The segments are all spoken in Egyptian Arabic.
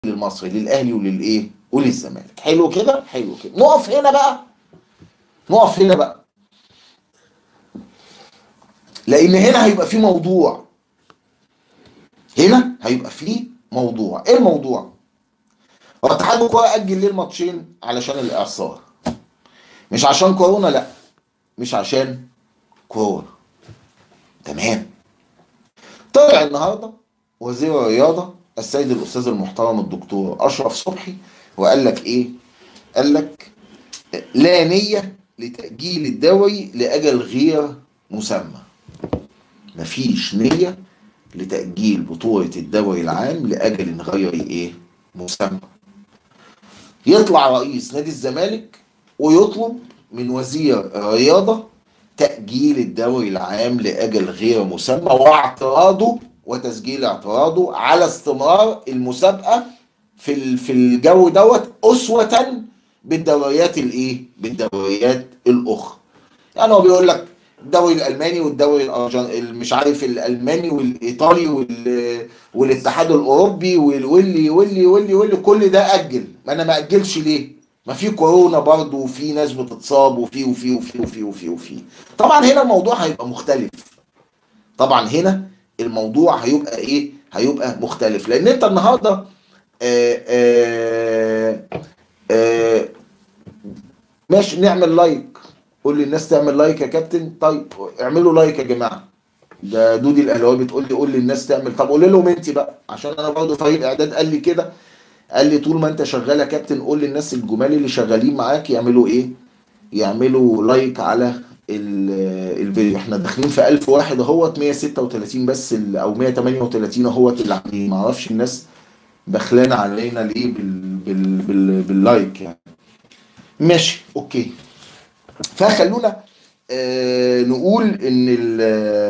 للمصري للاهلي وللايه وللزمالك حلو كده حلو كده نقف هنا بقى نقف هنا بقى لان هنا هيبقى في موضوع هنا هيبقى في موضوع ايه الموضوع هو اتحاد الكوره اجل ليه الماتشين علشان الاعصار مش عشان كورونا لا مش عشان كورونا تمام طلع النهارده وزير الرياضه السيد الاستاذ المحترم الدكتور اشرف صبحي وقال لك ايه قال لك لا نيه لتاجيل الدوري لاجل غير مسمى مفيش نيه لتاجيل بطوله الدوري العام لاجل غير ايه مسمى يطلع رئيس نادي الزمالك ويطلب من وزير الرياضه تأجيل الدوري العام لأجل غير مسمى واعتراضه وتسجيل اعتراضه على استمرار المسابقة في ال- في الجو دوت أسوة بالدوريات الإيه؟ بالدوريات الأخرى. يعني هو بيقول لك الدوري الألماني والدوري الأرجن مش عارف الألماني والإيطالي وال... والاتحاد الأوروبي وال- واللي واللي واللي واللي كل ده أجل، ما أنا ما أجلش ليه؟ ما في كورونا برضه وفي ناس بتتصاب وفي وفي وفي وفي وفي وفي طبعا هنا الموضوع هيبقى مختلف طبعا هنا الموضوع هيبقى ايه هيبقى مختلف لان انت النهارده آه آه آه ماشي نعمل لايك قول للناس تعمل لايك يا كابتن طيب اعملوا لايك يا جماعه ده دودي الاهلاوي بتقول لي قول للناس تعمل طب قول لهم انت بقى عشان انا برضه فريق الاعداد قال لي كده قال لي طول ما انت شغال يا كابتن قول للناس الجمال اللي شغالين معاك يعملوا ايه يعملوا لايك على ال- الفيديو احنا داخلين في 1000 واحد اهوت 136 بس ال- او 138 اهوت اللي عاملين ما اعرفش الناس بخلانه علينا ليه بال بال بال باللايك يعني ماشي اوكي فخلونا آه نقول ان ال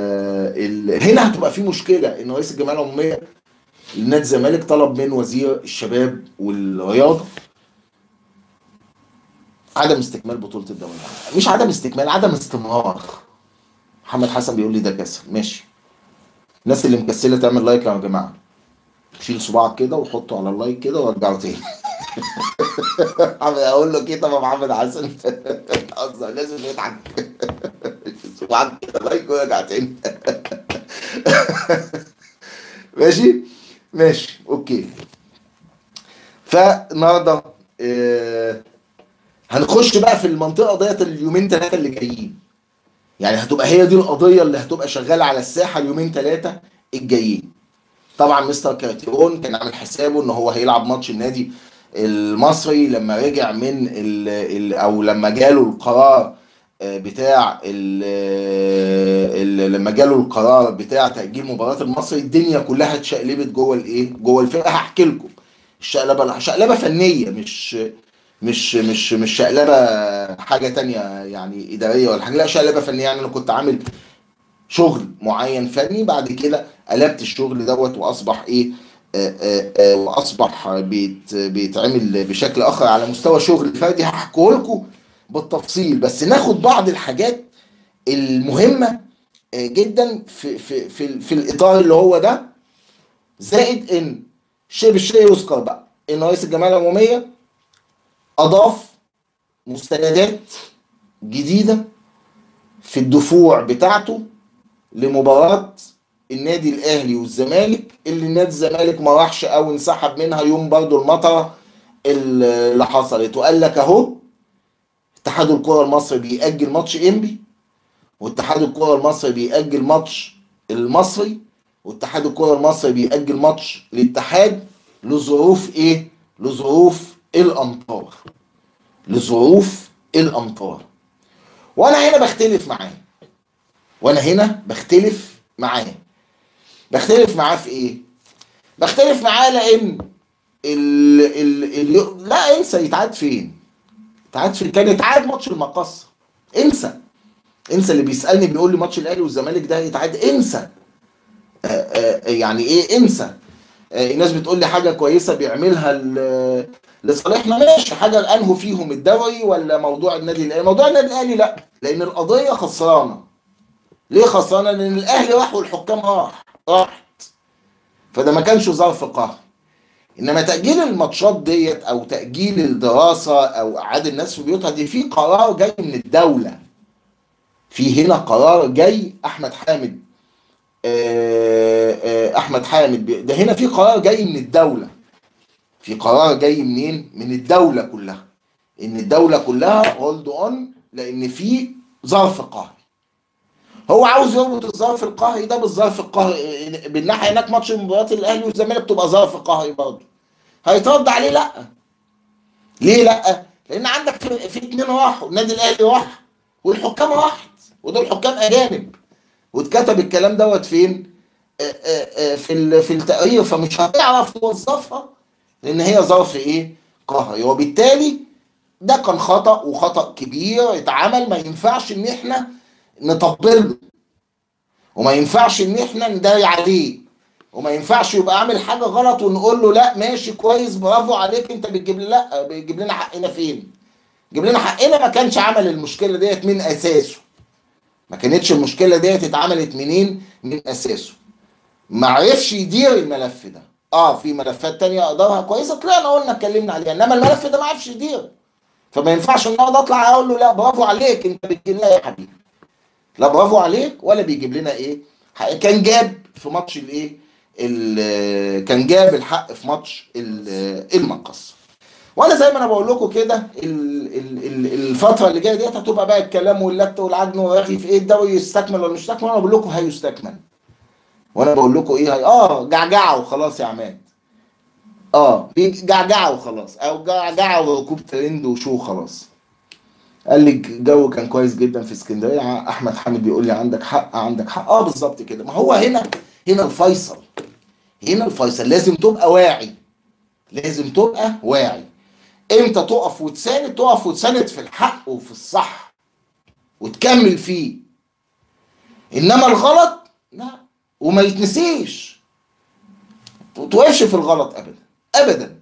ال هنا هتبقى في مشكله ان رئيس الجمعيه العموميه لنادي الزمالك طلب من وزير الشباب والرياضه عدم استكمال بطوله الدوري العام. مش عدم استكمال عدم استمرار محمد حسن بيقول لي ده كسل ماشي الناس اللي مكسله تعمل لايك يا جماعه شيل صباعك كده وحطه على اللايك كده وارجعه تاني اقول له كده يا محمد حسن بتهزر لازم يضحك صباعك كده لايك وارجع تاني ماشي ماشي اوكي فالنهارده آه هنخش بقى في المنطقه ديت اليومين ثلاثه اللي جايين يعني هتبقى هي دي القضيه اللي هتبقى شغاله على الساحه اليومين ثلاثه الجايين طبعا مستر كارتيرون كان عامل حسابه ان هو هيلعب ماتش النادي المصري لما رجع من ال ال او لما جاله القرار آه، بتاع ال ال لما جاله القرار بتاع تأجيل مباراة المصري الدنيا كلها اتشقلبت جوه الايه؟ جوه الفرقة هحكي لكم الشقلبة شقلبة فنية مش مش مش مش شقلبة حاجة تانية يعني إدارية ولا حاجة لا شقلبة فنية يعني أنا كنت عامل شغل معين فني بعد كده قلبت الشغل دوت وأصبح إيه آه، آه، آه، وأصبح بيت بيتعمل بشكل آخر على مستوى شغل فردي هحكيه لكم بالتفصيل بس ناخد بعض الحاجات المهمة آه، جدا في في في, في الإطار اللي هو ده زائد إن شيء بالشيء يذكر بقى إن رئيس الجمعية العمومية أضاف مستندات جديدة في الدفوع بتاعته لمباراة النادي الأهلي والزمالك اللي نادي الزمالك ما راحش أو انسحب منها يوم برضو المطرة اللي حصلت وقال لك أهو اتحاد الكرة المصري بيأجل ماتش إنبي واتحاد الكرة المصري بيأجل ماتش المصري واتحاد الكرة المصري بيأجل ماتش الاتحاد لظروف إيه؟ لظروف الأمطار لظروف الأمطار وأنا هنا بختلف معاه وأنا هنا بختلف معاه بختلف معاه في إيه؟ بختلف معاه لأن ال ال ال لا انسى يتعاد فين؟ يتعاد فين؟ كان يتعاد ماتش المقصة انسى انسى اللي بيسألني بيقول لي ماتش الأهلي والزمالك ده يتعاد انسى آآ آآ يعني ايه انسى آه، الناس بتقول لي حاجه كويسه بيعملها ل- لصالحنا ماشي حاجه انهوا فيهم الدوري ولا موضوع النادي الاهلي موضوع النادي الاهلي لا لان القضيه خسرانه ليه خسرانه لان الاهلي راح والحكام راح راحت فده ما كانش ظرف قهر انما تاجيل الماتشات ديت او تاجيل الدراسه او اعاده الناس في بيوتها دي في قرار جاي من الدوله في هنا قرار جاي احمد حامد آه، آه، احمد حامد بي- ده هنا في قرار جاي من الدوله في قرار جاي منين من الدوله كلها ان الدوله كلها هولد اون لان في ظرف قهري هو عاوز يربط الظرف القهري ده بالظرف القهري بالناحيه هناك ماتش مباراه الاهلي والزمالك تبقى ظرف قهري برضه هيترد عليه لا ليه لا لان عندك في, في اتنين راحوا النادي الاهلي راح والحكام راحت ودول حكام اجانب واتكتب الكلام دوت فين آه، آه، آه، في ال- في التقرير فمش هتعرف توظفها لان هي ظرف ايه قهري وبالتالي ده كان خطأ وخطأ كبير اتعمل ما ينفعش ان احنا نطبله وما ينفعش ان احنا نداري عليه وما ينفعش يبقى عامل حاجه غلط ونقول له لا ماشي كويس برافو عليك انت بتجيب لنا لا بتجيب لنا حقنا فين؟ جيب لنا حقنا ما كانش عمل المشكله ديت من اساسه ما كانتش المشكله ديت اتعملت منين؟ من اساسه ما عرفش يدير الملف ده اه في ملفات تانية ادارها كويسه طلعنا قلنا اتكلمنا عليها انما الملف ده ما عرفش يدير فما ينفعش النهارده اطلع اقول له لا برافو عليك انت بتجيب لنا يا حبيبي لا برافو عليك ولا بيجيب لنا ايه حق- كان جاب في ماتش الايه ال- كان جاب الحق في ماتش ال- المقص وانا زي ما انا بقول لكم كده ال- ال- ال- الفتره اللي جايه ديت هتبقى بقى الكلام واللت والعجن والرغي في ايه الدوري يستكمل ولا مش يستكمل وانا بقول لكم هيستكمل وانا بقول لكم ايه هي اه جعجعه وخلاص يا عماد اه جعجعه وخلاص او جعجعه وركوب ترند وشو خلاص قال لي الجو كان كويس جدا في اسكندريه احمد حامد بيقول لي عندك حق عندك حق اه بالظبط كده ما هو هنا هنا الفيصل هنا الفيصل لازم تبقى واعي لازم تبقى واعي امتى تقف وتساند تقف وتساند في الحق وفي الصح وتكمل فيه انما الغلط لا وما يتنسيش ما توقفش في الغلط ابدا ابدا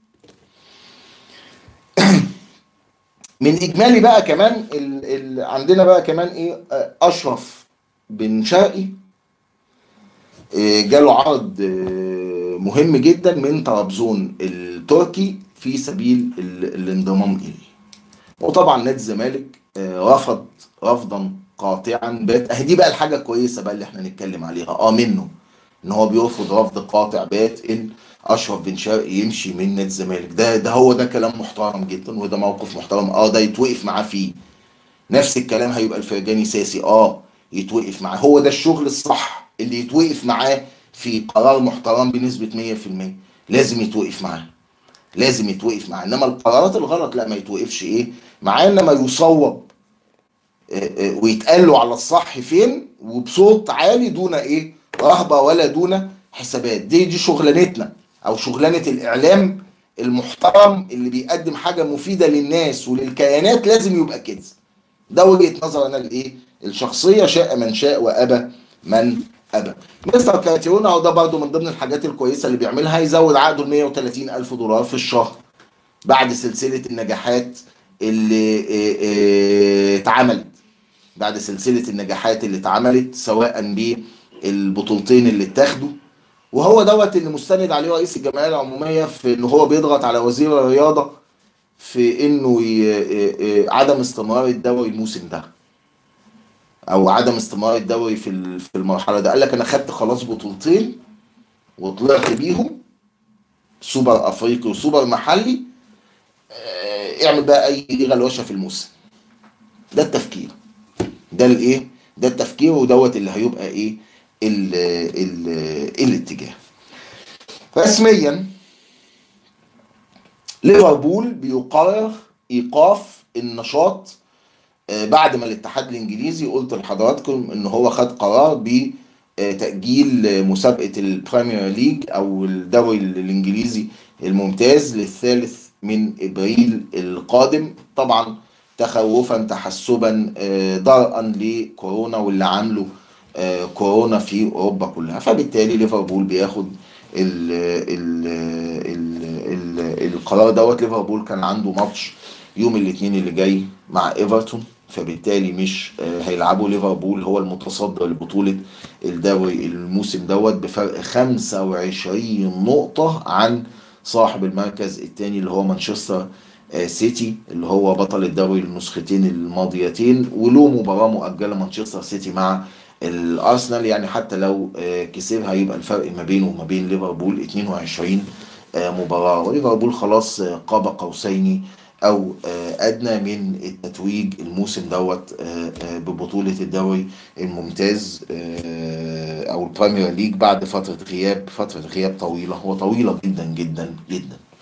من اجمالي بقى كمان ال ال عندنا بقى كمان ايه آه، اشرف بن شرقي آه، جاله عرض آه، مهم جدا من طرابزون التركي في سبيل ال- الانضمام اليه وطبعا نادي الزمالك آه، رفض رفضا قاطعا بات اهي دي بقى الحاجه الكويسه بقى اللي احنا نتكلم عليها اه منه ان هو بيرفض رفض قاطع بات ان اشرف بن شرقي يمشي من نادي الزمالك ده ده هو ده كلام محترم جدا وده موقف محترم اه ده يتوقف معاه فيه نفس الكلام هيبقى الفرجاني ساسي اه يتوقف معاه هو ده الشغل الصح اللي يتوقف معاه في قرار محترم بنسبة 100% لازم يتوقف معاه لازم يتوقف معاه انما القرارات الغلط لا ما يتوقفش ايه معاه انما يصوب آه، آه، ويتقال له على الصح فين وبصوت عالي دون ايه رهبة ولا دون حسابات دي دي شغلانتنا او شغلانة الاعلام المحترم اللي بيقدم حاجة مفيدة للناس وللكيانات لازم يبقى كده ده وجهة نظر انا الايه الشخصية شاء من شاء وابى من ابى مستر كاتيونا وده برضه من ضمن الحاجات الكويسة اللي بيعملها يزود عقده ل 130 الف دولار في الشهر بعد سلسلة النجاحات اللي اه، اه، اتعملت بعد سلسلة النجاحات اللي اتعملت سواء بالبطولتين اللي اتاخدوا وهو دوت اللي مستند عليه رئيس الجمعية العمومية في ان هو بيضغط على وزير الرياضة في انه ي... اه، اه، عدم استمرار الدوري الموسم ده او عدم استمرار الدوري في ال- في المرحلة ده قال لك انا خدت خلاص بطولتين وطلعت بيهم سوبر افريقي وسوبر محلي اه، اعمل بقى اي غلوشه في الموسم ده التفكير ده الايه ده التفكير ودوت اللي هيبقى ايه ال ال الاتجاه رسميا ليفربول بيقرر ايقاف النشاط آه، بعد ما الاتحاد الانجليزي قلت لحضراتكم ان هو خد قرار بتأجيل مسابقة البريمير ليج او الدوري الانجليزي الممتاز للثالث من ابريل القادم طبعا تخوفا تحسبا آه، درءا لكورونا واللي عامله آه، كورونا في اوروبا كلها فبالتالي ليفربول بياخد ال ال ال ال القرار دوت ليفربول كان عنده ماتش يوم الاثنين اللي جاي مع ايفرتون فبالتالي مش آه، هيلعبوا ليفربول هو المتصدر لبطولة الدوري الموسم دوت بفرق 25 نقطة عن صاحب المركز الثاني اللي هو مانشستر آه، سيتي اللي هو بطل الدوري النسختين الماضيتين وله مباراة مؤجلة مانشستر سيتي مع الارسنال يعني حتى لو آه، كسبها يبقى الفرق ما بينه وما بين ليفربول 22 آه، مباراة وليفربول خلاص آه، قاب قوسين او آه، ادنى من التتويج الموسم دوت آه، آه، ببطولة الدوري الممتاز آه، او البريمير ليج بعد فترة غياب فترة غياب طويلة وطويلة جدا جدا جدا